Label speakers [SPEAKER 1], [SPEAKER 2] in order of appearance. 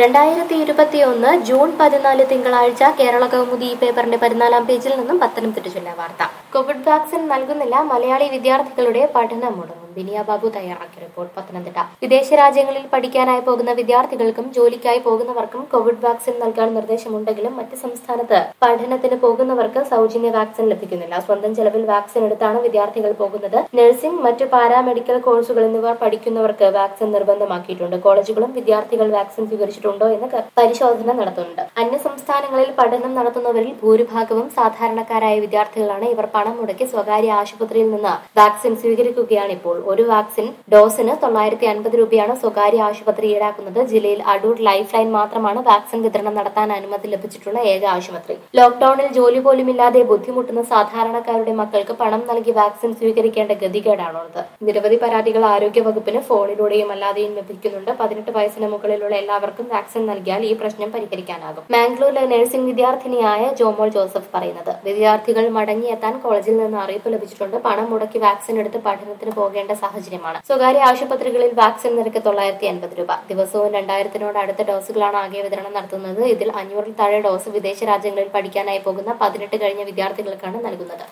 [SPEAKER 1] രണ്ടായിരത്തി ഇരുപത്തിയൊന്ന് ജൂൺ പതിനാല് തിങ്കളാഴ്ച കേരള കൗമുദി ഈ പേപ്പറിന്റെ പതിനാലാം പേജിൽ നിന്നും പത്തനംതിട്ട ജില്ലാ വാർത്ത കോവിഡ് വാക്സിൻ നൽകുന്നില്ല മലയാളി വിദ്യാർത്ഥികളുടെ പഠനം മുടങ്ങും ബിനിയ ബാബു തയ്യാറാക്കിയ റിപ്പോർട്ട് പത്തനംതിട്ട വിദേശ രാജ്യങ്ങളിൽ പഠിക്കാനായി പോകുന്ന വിദ്യാർത്ഥികൾക്കും ജോലിക്കായി പോകുന്നവർക്കും കോവിഡ് വാക്സിൻ നൽകാൻ നിർദ്ദേശമുണ്ടെങ്കിലും മറ്റ് സംസ്ഥാനത്ത് പഠനത്തിന് പോകുന്നവർക്ക് സൗജന്യ വാക്സിൻ ലഭിക്കുന്നില്ല സ്വന്തം ചെലവിൽ വാക്സിൻ എടുത്താണ് വിദ്യാർത്ഥികൾ പോകുന്നത് നഴ്സിംഗ് മറ്റ് പാരാമെഡിക്കൽ കോഴ്സുകൾ എന്നിവ പഠിക്കുന്നവർക്ക് വാക്സിൻ നിർബന്ധമാക്കിയിട്ടുണ്ട് കോളേജുകളും വിദ്യാർത്ഥികൾ വാക്സിൻ സ്വീകരിച്ചിട്ടുണ്ടോ എന്ന് ക- പരിശോധന നടത്തുന്നുണ്ട് അന്യ സംസ്ഥാനങ്ങളിൽ പഠനം നടത്തുന്നവരിൽ ഭൂരിഭാഗവും സാധാരണക്കാരായ വിദ്യാർത്ഥികളാണ് ഇവർ പണം മുടക്കി സ്വകാര്യ ആശുപത്രിയിൽ നിന്ന് വാക്സിൻ സ്വീകരിക്കുകയാണ് ഇപ്പോൾ ഒരു വാക്സിൻ ഡോസിന് തൊള്ളായിരത്തി അൻപത് രൂപയാണ് സ്വകാര്യ ആശുപത്രി ഈടാക്കുന്നത് ജില്ലയിൽ അടൂർ ലൈഫ് ലൈൻ മാത്രമാണ് വാക്സിൻ വിതരണം നടത്താൻ അനുമതി ലഭിച്ചിട്ടുള്ള ഏക ആശുപത്രി ലോക്ഡൌണിൽ ജോലി പോലുമില്ലാതെ ബുദ്ധിമുട്ടുന്ന സാധാരണക്കാരുടെ മക്കൾക്ക് പണം നൽകി വാക്സിൻ സ്വീകരിക്കേണ്ട ഗതികേടാണുള്ളത് നിരവധി പരാതികൾ ആരോഗ്യ വകുപ്പിന് ഫോണിലൂടെയും അല്ലാതെയും ലഭിക്കുന്നുണ്ട് പതിനെട്ട് വയസ്സിന് മുകളിലുള്ള എല്ലാവർക്കും വാക്സിൻ നൽകിയാൽ ഈ പ്രശ്നം പരിഹരിക്കാനാകും മാംഗ്ലൂരിലെ നഴ്സിംഗ് വിദ്യാർത്ഥിനിയായ ജോമോൾ ജോസഫ് പറയുന്നത് വിദ്യാർത്ഥികൾ മടങ്ങിയെത്താൻ കോളേജിൽ നിന്ന് അറിയിപ്പ് ലഭിച്ചിട്ടുണ്ട് പണം മുടക്കി വാക്സിൻ എടുത്ത് പഠനത്തിന് പോകേണ്ട സാഹചര്യമാണ് സ്വകാര്യ ആശുപത്രികളിൽ വാക്സിൻ നിരക്ക് തൊള്ളായിരത്തി അൻപത് രൂപ ദിവസവും രണ്ടായിരത്തിനോട് അടുത്ത ഡോസുകളാണ് ആകെ വിതരണം നടത്തുന്നത് ഇതിൽ അഞ്ഞൂറിൽ താഴെ ഡോസ് വിദേശ രാജ്യങ്ങളിൽ പഠിക്കാനായി പോകുന്ന പതിനെട്ട് കഴിഞ്ഞ വിദ്യാർത്ഥികൾക്കാണ് നൽകുന്നത്